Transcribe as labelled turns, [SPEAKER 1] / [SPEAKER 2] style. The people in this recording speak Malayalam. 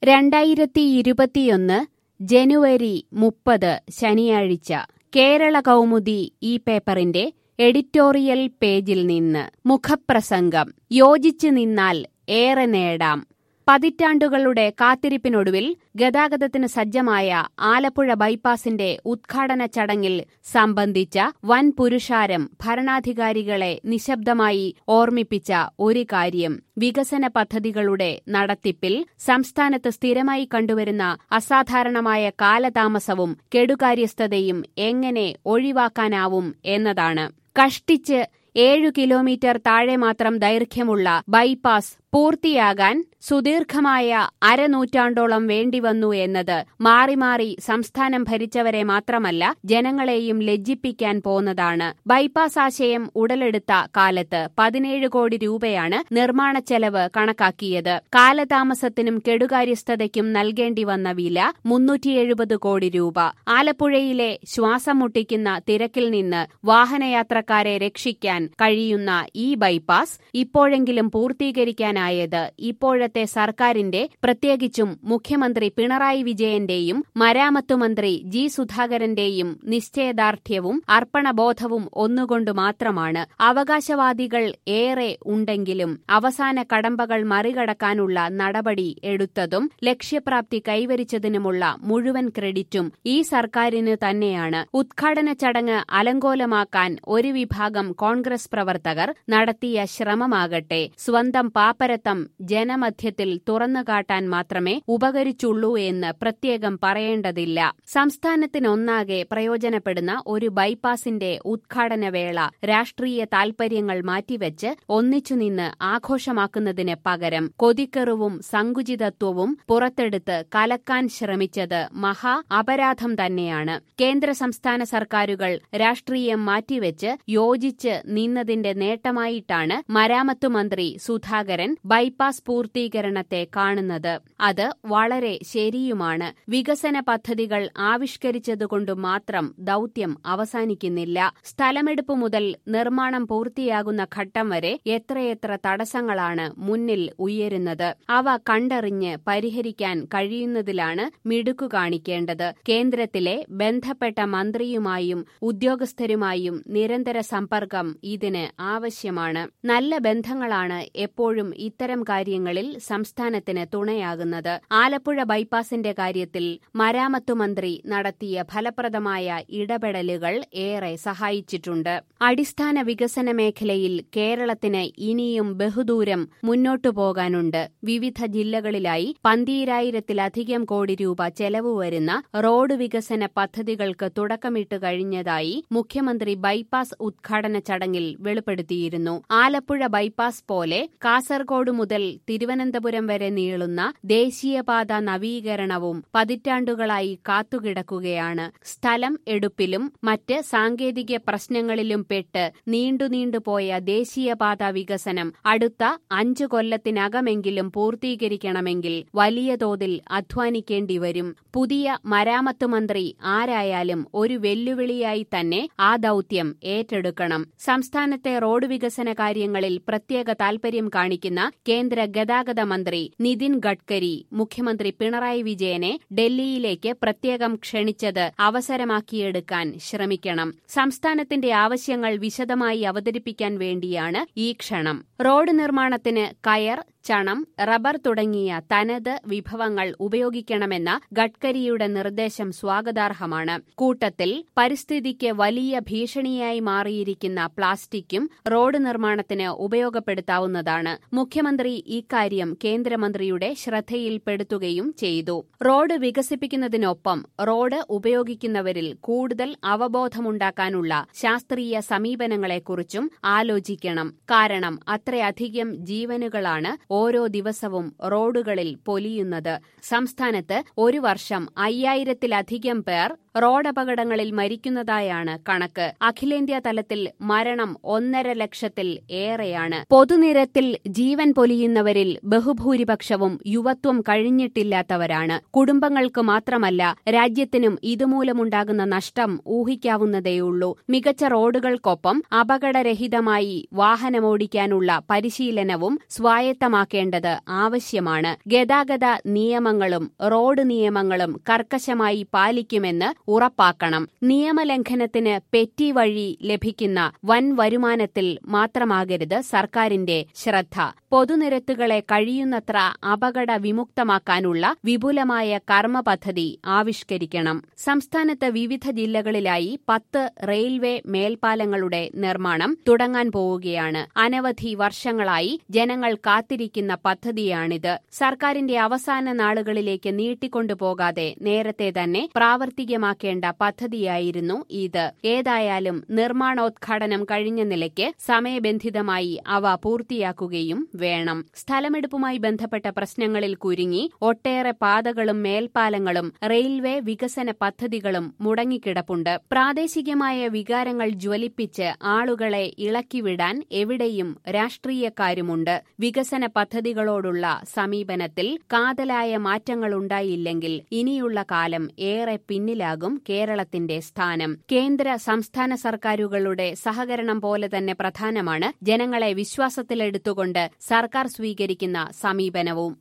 [SPEAKER 1] രണ്ടായിരത്തി ഇരുപത്തിയൊന്ന് ജനുവരി മുപ്പത് ശനിയാഴ്ച കേരള കൗമുദി ഈ പേപ്പറിന്റെ എഡിറ്റോറിയൽ പേജിൽ നിന്ന് മുഖപ്രസംഗം യോജിച്ചു നിന്നാൽ ഏറെ നേടാം പതിറ്റാണ്ടുകളുടെ കാത്തിരിപ്പിനൊടുവിൽ ഗതാഗതത്തിന് സജ്ജമായ ആലപ്പുഴ ബൈപ്പാസിന്റെ ഉദ്ഘാടന ചടങ്ങിൽ സംബന്ധിച്ച വൻ പുരുഷാരം ഭരണാധികാരികളെ നിശബ്ദമായി ഓർമ്മിപ്പിച്ച ഒരു കാര്യം വികസന പദ്ധതികളുടെ നടത്തിപ്പിൽ സംസ്ഥാനത്ത് സ്ഥിരമായി കണ്ടുവരുന്ന അസാധാരണമായ കാലതാമസവും കെടുകാര്യസ്ഥതയും എങ്ങനെ ഒഴിവാക്കാനാവും എന്നതാണ് കഷ്ടിച്ച് ഏഴു കിലോമീറ്റർ താഴെ മാത്രം ദൈർഘ്യമുള്ള ബൈപ്പാസ് പൂർത്തിയാകാൻ സുദീർഘമായ അരനൂറ്റാണ്ടോളം വേണ്ടിവന്നു എന്നത് മാറി മാറി സംസ്ഥാനം ഭരിച്ചവരെ മാത്രമല്ല ജനങ്ങളെയും ലജ്ജിപ്പിക്കാൻ പോന്നതാണ് ബൈപ്പാസ് ആശയം ഉടലെടുത്ത കാലത്ത് പതിനേഴ് കോടി രൂപയാണ് നിർമ്മാണ ചെലവ് കണക്കാക്കിയത് കാലതാമസത്തിനും കെടുകാര്യസ്ഥതയ്ക്കും നൽകേണ്ടി വന്ന വില മുന്നൂറ്റി എഴുപത് കോടി രൂപ ആലപ്പുഴയിലെ ശ്വാസം മുട്ടിക്കുന്ന തിരക്കിൽ നിന്ന് വാഹനയാത്രക്കാരെ രക്ഷിക്കാൻ കഴിയുന്ന ഈ ബൈപ്പാസ് ഇപ്പോഴെങ്കിലും പൂർത്തീകരിക്കാനായത് ഇപ്പോഴത്തെ സർക്കാരിന്റെ പ്രത്യേകിച്ചും മുഖ്യമന്ത്രി പിണറായി വിജയന്റെയും മരാമത്ത് മന്ത്രി ജി സുധാകരന്റെയും നിശ്ചയദാർഢ്യവും അർപ്പണബോധവും ഒന്നുകൊണ്ട് മാത്രമാണ് അവകാശവാദികൾ ഏറെ ഉണ്ടെങ്കിലും അവസാന കടമ്പകൾ മറികടക്കാനുള്ള നടപടി എടുത്തതും ലക്ഷ്യപ്രാപ്തി കൈവരിച്ചതിനുമുള്ള മുഴുവൻ ക്രെഡിറ്റും ഈ സർക്കാരിന് തന്നെയാണ് ഉദ്ഘാടന ചടങ്ങ് അലങ്കോലമാക്കാൻ ഒരു വിഭാഗം കോൺഗ്രസ് പ്രവർത്തകർ നടത്തിയ ശ്രമമാകട്ടെ സ്വന്തം പാപ്പരത്തം ജനമധ്യത്തിൽ തുറന്നുകാട്ടാൻ മാത്രമേ ഉപകരിച്ചുള്ളൂ എന്ന് പ്രത്യേകം പറയേണ്ടതില്ല സംസ്ഥാനത്തിനൊന്നാകെ പ്രയോജനപ്പെടുന്ന ഒരു ബൈപ്പാസിന്റെ ഉദ്ഘാടനവേള രാഷ്ട്രീയ താൽപര്യങ്ങൾ മാറ്റിവെച്ച് ഒന്നിച്ചുനിന്ന് ആഘോഷമാക്കുന്നതിന് പകരം കൊതിക്കെറുവും സങ്കുചിതത്വവും പുറത്തെടുത്ത് കലക്കാൻ ശ്രമിച്ചത് മഹാ അപരാധം തന്നെയാണ് കേന്ദ്ര സംസ്ഥാന സർക്കാരുകൾ രാഷ്ട്രീയം മാറ്റിവെച്ച് യോജിച്ച് നിന്നതിന്റെ നേട്ടമായിട്ടാണ് മരാമത്തു മന്ത്രി സുധാകരൻ ബൈപ്പാസ് പൂർത്തീകരണത്തെ കാണുന്നത് അത് വളരെ ശരിയുമാണ് വികസന പദ്ധതികൾ ആവിഷ്കരിച്ചതുകൊണ്ട് മാത്രം ദൌത്യം അവസാനിക്കുന്നില്ല സ്ഥലമെടുപ്പ് മുതൽ നിർമ്മാണം പൂർത്തിയാകുന്ന ഘട്ടം വരെ എത്രയെത്ര തടസ്സങ്ങളാണ് മുന്നിൽ ഉയരുന്നത് അവ കണ്ടറിഞ്ഞ് പരിഹരിക്കാൻ കഴിയുന്നതിലാണ് മിടുക്കു കാണിക്കേണ്ടത് കേന്ദ്രത്തിലെ ബന്ധപ്പെട്ട മന്ത്രിയുമായും ഉദ്യോഗസ്ഥരുമായും നിരന്തര സമ്പർക്കം ഇതിന് ആവശ്യമാണ് നല്ല ബന്ധങ്ങളാണ് എപ്പോഴും ഇത്തരം കാര്യങ്ങളിൽ സംസ്ഥാനത്തിന് തുണയാകുന്നത് ആലപ്പുഴ ബൈപ്പാസിന്റെ കാര്യത്തിൽ മരാമത്തു മന്ത്രി നടത്തിയ ഫലപ്രദമായ ഇടപെടലുകൾ ഏറെ സഹായിച്ചിട്ടുണ്ട് അടിസ്ഥാന വികസന മേഖലയിൽ കേരളത്തിന് ഇനിയും ബഹുദൂരം മുന്നോട്ടു പോകാനുണ്ട് വിവിധ ജില്ലകളിലായി പന്തീരായിരത്തിലധികം കോടി രൂപ ചെലവ് വരുന്ന റോഡ് വികസന പദ്ധതികൾക്ക് തുടക്കമിട്ട് കഴിഞ്ഞതായി മുഖ്യമന്ത്രി ബൈപ്പാസ് ഉദ്ഘാടന ചടങ്ങിൽ വെളിപ്പെടുത്തിയിരുന്നു ആലപ്പുഴ ബൈപ്പാസ് പോലെ കാസർഗോഡ് മുതൽ തിരുവനന്തപുരം വരെ നീളുന്ന ദേശീയപാത നവീകരണവും പതിറ്റാണ്ടുകളായി കാത്തുകിടക്കുകയാണ് സ്ഥലം എടുപ്പിലും മറ്റ് സാങ്കേതിക പ്രശ്നങ്ങളിലും പെട്ട് നീണ്ടു നീണ്ടുപോയ ദേശീയപാത വികസനം അടുത്ത അഞ്ചു കൊല്ലത്തിനകമെങ്കിലും പൂർത്തീകരിക്കണമെങ്കിൽ വലിയ തോതിൽ അധ്വാനിക്കേണ്ടി വരും പുതിയ മരാമത്ത് മന്ത്രി ആരായാലും ഒരു വെല്ലുവിളിയായി തന്നെ ആ ദൌത്യം ഏറ്റെടുക്കണം സംസ്ഥാനത്തെ റോഡ് വികസന കാര്യങ്ങളിൽ പ്രത്യേക താൽപര്യം കാണിക്കുന്ന കേന്ദ്ര ഗതാഗത മന്ത്രി നിതിൻ ഗഡ്കരി മുഖ്യമന്ത്രി പിണറായി വിജയനെ ഡൽഹിയിലേക്ക് പ്രത്യേകം ക്ഷണിച്ചത് അവസരമാക്കിയെടുക്കാൻ ശ്രമിക്കണം സംസ്ഥാനത്തിന്റെ ആവശ്യങ്ങൾ വിശദമായി അവതരിപ്പിക്കാൻ വേണ്ടിയാണ് ഈ ക്ഷണം റോഡ് നിർമ്മാണത്തിന് കയർ ചണം റബ്ബർ തുടങ്ങിയ തനത് വിഭവങ്ങൾ ഉപയോഗിക്കണമെന്ന ഗഡ്കരിയുടെ നിർദ്ദേശം സ്വാഗതാർഹമാണ് കൂട്ടത്തിൽ പരിസ്ഥിതിക്ക് വലിയ ഭീഷണിയായി മാറിയിരിക്കുന്ന പ്ലാസ്റ്റിക്കും റോഡ് നിർമ്മാണത്തിന് ഉപയോഗപ്പെടുത്താവുന്നതാണ് മുഖ്യമന്ത്രി ഇക്കാര്യം കേന്ദ്രമന്ത്രിയുടെ ശ്രദ്ധയിൽപ്പെടുത്തുകയും ചെയ്തു റോഡ് വികസിപ്പിക്കുന്നതിനൊപ്പം റോഡ് ഉപയോഗിക്കുന്നവരിൽ കൂടുതൽ അവബോധമുണ്ടാക്കാനുള്ള ശാസ്ത്രീയ സമീപനങ്ങളെക്കുറിച്ചും ആലോചിക്കണം കാരണം അത്രയധികം ജീവനുകളാണ് ഓരോ ദിവസവും റോഡുകളിൽ പൊലിയുന്നത് സംസ്ഥാനത്ത് ഒരു വർഷം അയ്യായിരത്തിലധികം പേർ റോഡപകടങ്ങളിൽ മരിക്കുന്നതായാണ് കണക്ക് അഖിലേന്ത്യാ തലത്തിൽ മരണം ഒന്നര ലക്ഷത്തിൽ ഏറെയാണ് പൊതുനിരത്തിൽ ജീവൻ പൊലിയുന്നവരിൽ ബഹുഭൂരിപക്ഷവും യുവത്വം കഴിഞ്ഞിട്ടില്ലാത്തവരാണ് കുടുംബങ്ങൾക്ക് മാത്രമല്ല രാജ്യത്തിനും ഇതുമൂലമുണ്ടാകുന്ന നഷ്ടം ഊഹിക്കാവുന്നതേയുള്ളൂ മികച്ച റോഡുകൾക്കൊപ്പം അപകടരഹിതമായി വാഹനമോടിക്കാനുള്ള പരിശീലനവും സ്വായത്തമാക്കി പ്രാവർത്തികമാക്കേണ്ടത് ആവശ്യമാണ് ഗതാഗത നിയമങ്ങളും റോഡ് നിയമങ്ങളും കർക്കശമായി പാലിക്കുമെന്ന് ഉറപ്പാക്കണം നിയമലംഘനത്തിന് പെറ്റി വഴി ലഭിക്കുന്ന വൻ വരുമാനത്തിൽ മാത്രമാകരുത് സർക്കാരിന്റെ ശ്രദ്ധ പൊതുനിരത്തുകളെ കഴിയുന്നത്ര അപകട വിമുക്തമാക്കാനുള്ള വിപുലമായ കർമ്മ പദ്ധതി ആവിഷ്കരിക്കണം സംസ്ഥാനത്ത് വിവിധ ജില്ലകളിലായി പത്ത് റെയിൽവേ മേൽപ്പാലങ്ങളുടെ നിർമ്മാണം തുടങ്ങാൻ പോവുകയാണ് അനവധി വർഷങ്ങളായി ജനങ്ങൾ കാത്തിരിക്കുന്ന പദ്ധതിയാണിത് സർക്കാരിന്റെ അവസാന നാളുകളിലേക്ക് നീട്ടിക്കൊണ്ടുപോകാതെ നേരത്തെ തന്നെ പ്രാവർത്തികമാക്കേണ്ട പദ്ധതിയായിരുന്നു ഇത് ഏതായാലും നിർമ്മാണോദ്ഘാടനം കഴിഞ്ഞ നിലയ്ക്ക് സമയബന്ധിതമായി അവ പൂർത്തിയാക്കുകയും വേണം സ്ഥലമെടുപ്പുമായി ബന്ധപ്പെട്ട പ്രശ്നങ്ങളിൽ കുരുങ്ങി ഒട്ടേറെ പാതകളും മേൽപ്പാലങ്ങളും റെയിൽവേ വികസന പദ്ധതികളും മുടങ്ങിക്കിടപ്പുണ്ട് പ്രാദേശികമായ വികാരങ്ങൾ ജ്വലിപ്പിച്ച് ആളുകളെ ഇളക്കിവിടാൻ എവിടെയും രാഷ്ട്രീയക്കാരുമുണ്ട് വികസന പദ്ധതികളോടുള്ള സമീപനത്തിൽ കാതലായ മാറ്റങ്ങളുണ്ടായില്ലെങ്കിൽ ഇനിയുള്ള കാലം ഏറെ പിന്നിലാകും കേരളത്തിന്റെ സ്ഥാനം കേന്ദ്ര സംസ്ഥാന സർക്കാരുകളുടെ സഹകരണം പോലെ തന്നെ പ്രധാനമാണ് ജനങ്ങളെ വിശ്വാസത്തിലെടുത്തുകൊണ്ട് സർക്കാർ സ്വീകരിക്കുന്ന സമീപനവും